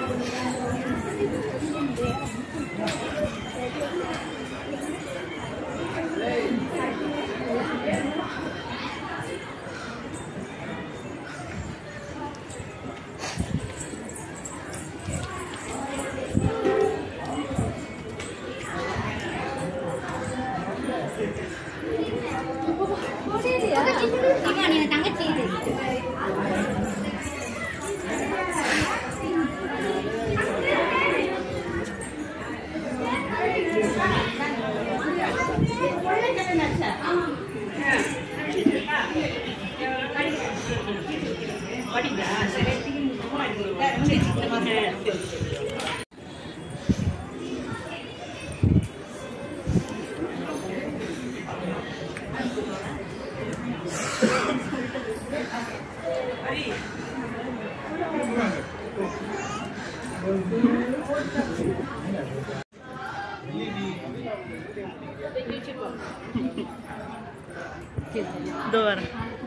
தங்கச்சி இதோ வரேன்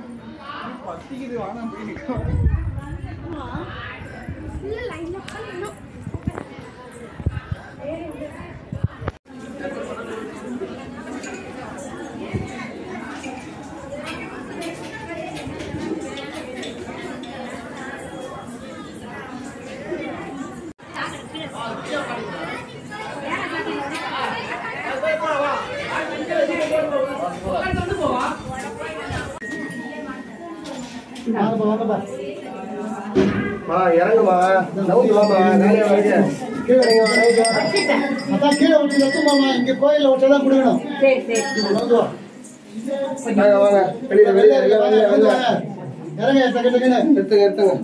மா இறங்குமா நவுந்து வாமா நிறைய வருது கீழே இறங்கி வா, நவுந்து வா. அதான் கீழே விட்டு நிறுத்துமாமா இங்க கோயில்ல விட்டு தான் கொடுக்கணும் வந்து வா. வாங்க வாங்க வெளியில வெளியில வெளியில வெளியில வெளியில இறங்க டக்கு டக்குன்னு எடுத்துங்க எடுத்துங்க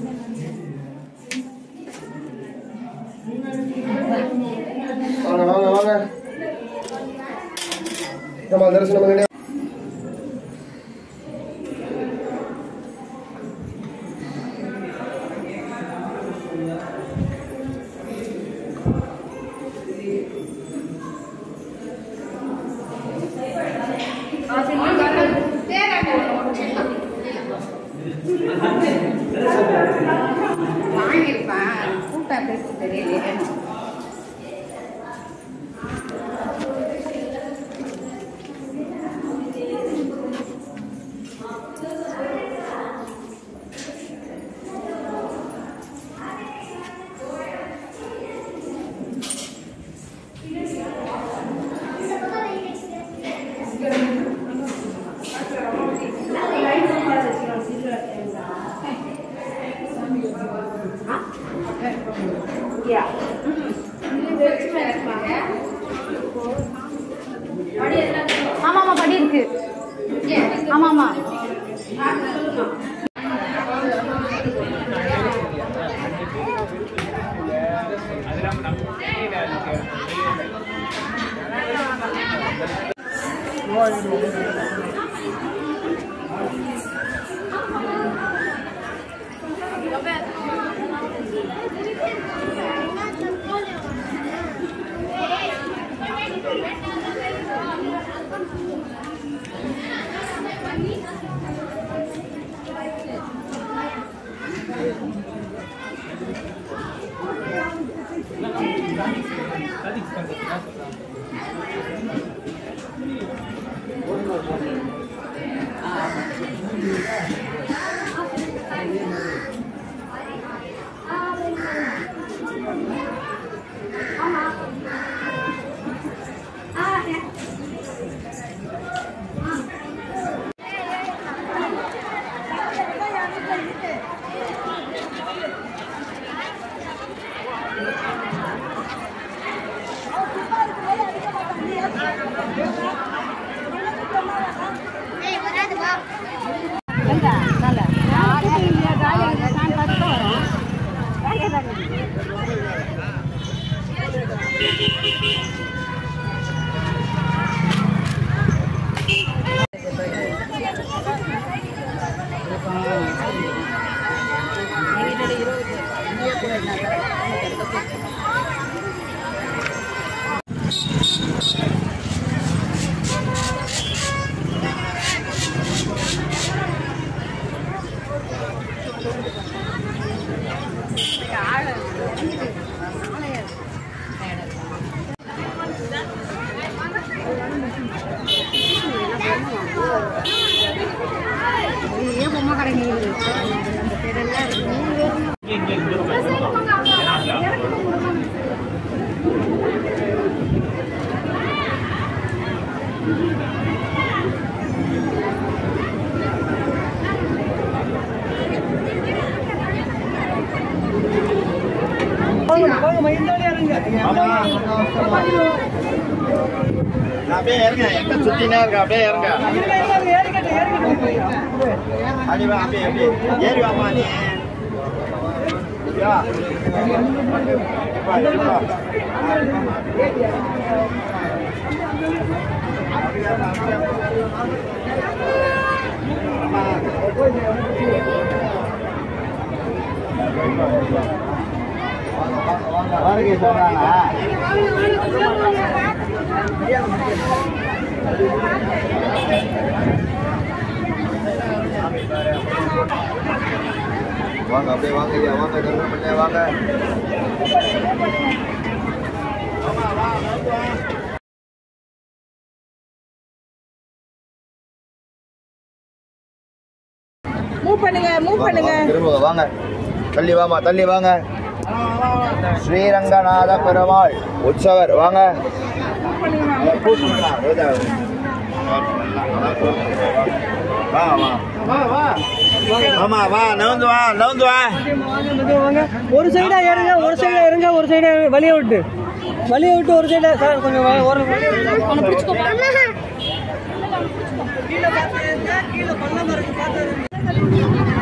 வாங்க வாங்க வாங்க நம்ம தரிசனம் பண்ணிட்டு வாங்கியிருப்பான் கூட்டம் பேச தெரியலையே ஆமா ஆமா படி இருக்கு ஆமா ஆமா ஆள் அப்படியே இறங்க எங்க சுத்தினே இருக்க அப்படியே இறங்க அடி வா அப்படியே அப்படியே ஏறி வாமா நீ யா. வா, இரு வா. வாடகை சொல்றானா வாங்க அப்படியே வாங்க ஐயா வாங்க கருமப்பிள்ளை வாங்க மூவ் பண்ணுங்க மூவ் பண்ணுங்க திரும்ப வாங்க தள்ளி வாமா தள்ளி வாங்க ஸ்ரீரங்கநாத பெருமாள் உற்சவர் வாங்க வா வா ஆமா வா நவுந்து வா நவுந்து வா ஒரு சைடா ஏறுங்க ஒரு சைடா இறங்க ஒரு சைடா வழிய விட்டு வழிய விட்டு ஒரு சைடா சார் கொஞ்சம் வ- ஒரு வழிய விட்டு. கீழே பார்த்து ஏறுங்க, கீழே பள்ளமா இருக்கு பார்த்து ஏறுங்க.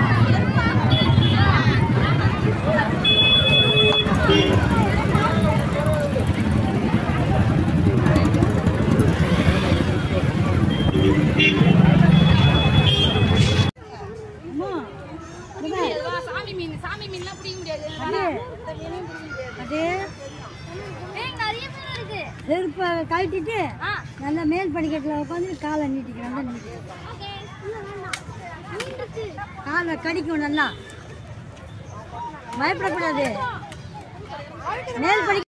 சாமி மீன் சாமி மீன்லாம் பிடிக்க முடியாது அது ஏய், நிறைய மீன் இருக்கு செருப்பை கழட்டிட்டு ஆ நல்லா மேல் படிக்கட்டில் உட்காந்து காலை நீட்டிக்கிறேன் நல்லா நீட்டிக்கிறேன் ஓகே வேண்டாம் மீன் இருக்கு காலை கடிக்கும் நல்லா பயப்படக்கூடாது மேல் படி